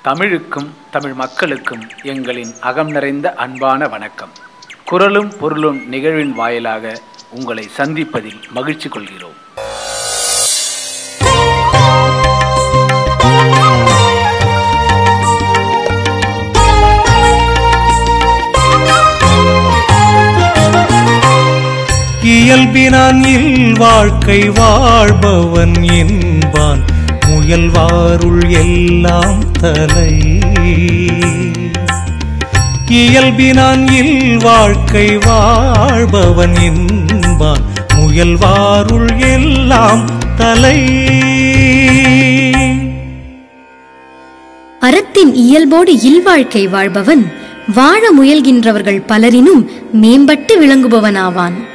தமிழுக்கும் தமிழ் மக்களுக்கும் எங்களின் அகம் நிறைந்த அன்பான வணக்கம் குரலும் பொருளும் நிகழ்வின் வாயிலாக உங்களை சந்திப்பதில் மகிழ்ச்சி கொள்கிறோம் இயல்பினான் இல் வாழ்க்கை வாழ்பவன் என்பான் முயல்வாருள் எல்லாம் தலை இயல்பினான் இல் வாழ்க்கை வாழ்பவன் என்பான் முயல்வாருள் எல்லாம் தலை அறத்தின் இயல்போடு இல்வாழ்க்கை வாழ்பவன் வாழ முயல்கின்றவர்கள் பலரினும் மேம்பட்டு விளங்குபவனாவான்